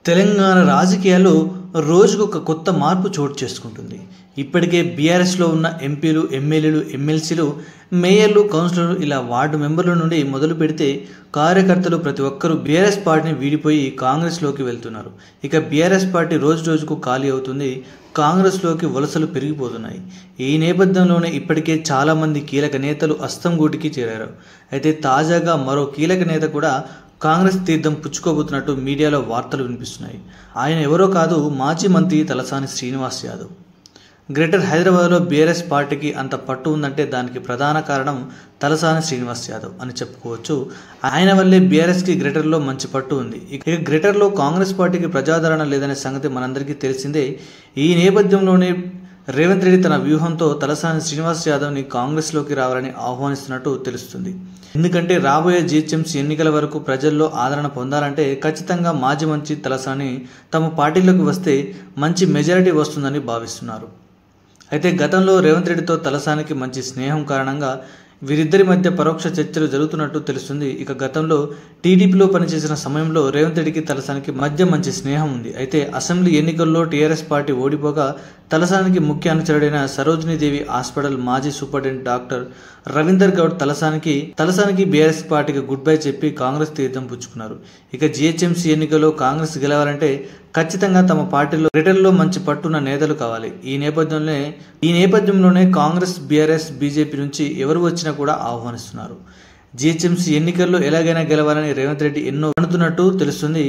తెలంగాణ రాజకీయాల్లో రోజుకు ఒక కొత్త మార్పు చోటు చేసుకుంటుంది ఇప్పటికే బీఆర్ఎస్లో ఉన్న ఎంపీలు ఎమ్మెల్యేలు ఎమ్మెల్సీలు మేయర్లు కౌన్సిలర్లు ఇలా వార్డు మెంబర్ల నుండి మొదలు పెడితే కార్యకర్తలు ప్రతి ఒక్కరూ బీఆర్ఎస్ పార్టీని వీడిపోయి కాంగ్రెస్లోకి వెళ్తున్నారు ఇక బీఆర్ఎస్ పార్టీ రోజు రోజుకు ఖాళీ అవుతుంది కాంగ్రెస్లోకి వలసలు పెరిగిపోతున్నాయి ఈ నేపథ్యంలోనే ఇప్పటికే చాలామంది కీలక నేతలు అస్తంగూటికి చేరారు అయితే తాజాగా మరో కీలక నేత కూడా కాంగ్రెస్ తీర్థం పుచ్చుకోబోతున్నట్టు మీడియాలో వార్తలు వినిపిస్తున్నాయి ఆయన ఎవరో కాదు మాజీ మంత్రి తలసాని శ్రీనివాస్ యాదవ్ గ్రేటర్ హైదరాబాద్లో బీఆర్ఎస్ పార్టీకి అంత పట్టు ఉందంటే దానికి ప్రధాన కారణం తలసాని శ్రీనివాస్ యాదవ్ అని చెప్పుకోవచ్చు ఆయన వల్లే బీఆర్ఎస్కి గ్రేటర్లో మంచి పట్టు ఉంది ఇక గ్రేటర్లో కాంగ్రెస్ పార్టీకి ప్రజాదరణ లేదనే సంగతి మనందరికీ తెలిసిందే ఈ నేపథ్యంలోనే రేవంత్ రెడ్డి తన వ్యూహంతో తలసాని శ్రీనివాస్ యాదవ్ని కాంగ్రెస్లోకి రావాలని ఆహ్వానిస్తున్నట్టు తెలుస్తుంది ఎందుకంటే రాబోయే జీహెచ్ఎంసీ ఎన్నికల వరకు ప్రజల్లో ఆదరణ పొందాలంటే ఖచ్చితంగా మాజీ మంత్రి తలసాని తమ పార్టీలోకి వస్తే మంచి మెజారిటీ వస్తుందని భావిస్తున్నారు అయితే గతంలో రేవంత్ రెడ్డితో తలసానికి మంచి స్నేహం కారణంగా వీరిద్దరి మధ్య పరోక్ష చర్చలు జరుగుతున్నట్టు తెలుస్తుంది ఇక గతంలో టీడీపీలో పనిచేసిన సమయంలో రేవంత్ రెడ్డికి తలసానికి మధ్య మంచి స్నేహం ఉంది అయితే అసెంబ్లీ ఎన్నికల్లో టీఆర్ఎస్ పార్టీ ఓడిపోగా తలసానికి ముఖ్య అనుచరుడైన సరోజినీదేవి హాస్పిటల్ మాజీ సూపరింటెండెంట్ డాక్టర్ రవీందర్ గౌడ్ తలసానికి తలసానికి బీఆర్ఎస్ పార్టీకి గుడ్ బై చెప్పి కాంగ్రెస్ తీర్థం పుచ్చుకున్నారు ఇక జీహెచ్ఎంసీ ఎన్నికల్లో కాంగ్రెస్ గెలవాలంటే ఖచ్చితంగా తమ పార్టీలో రిటర్న్లో మంచి పట్టున్న నేతలు కావాలి ఈ నేపథ్యంలోనే ఈ నేపథ్యంలోనే కాంగ్రెస్ బీఆర్ఎస్ బీజేపీ నుంచి ఎవరు వచ్చినా కూడా ఆహ్వానిస్తున్నారు జీహెచ్ఎంసీ ఎన్నికల్లో ఎలాగైనా గెలవాలని రేవంత్ రెడ్డి ఎన్నో అనుతున్నట్టు తెలుస్తుంది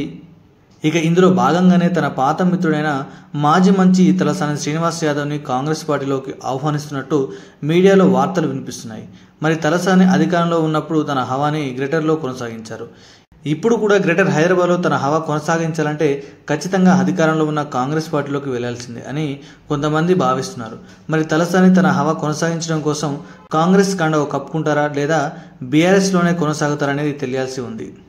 ఇక ఇందులో భాగంగానే తన పాత మిత్రుడైన మాజీ మంత్రి తలసాని శ్రీనివాస్ యాదవ్ని కాంగ్రెస్ పార్టీలోకి ఆహ్వానిస్తున్నట్టు మీడియాలో వార్తలు వినిపిస్తున్నాయి మరి తలసాని అధికారంలో ఉన్నప్పుడు తన హవాని గ్రేటర్లో కొనసాగించారు ఇప్పుడు కూడా గ్రేటర్ హైదరాబాద్లో తన హవా కొనసాగించాలంటే ఖచ్చితంగా అధికారంలో ఉన్న కాంగ్రెస్ పార్టీలోకి వెళ్లాల్సిందే అని కొంతమంది భావిస్తున్నారు మరి తలసాని తన హవా కొనసాగించడం కోసం కాంగ్రెస్ కండవ కప్పుకుంటారా లేదా బీఆర్ఎస్లోనే కొనసాగుతారనేది తెలియాల్సి ఉంది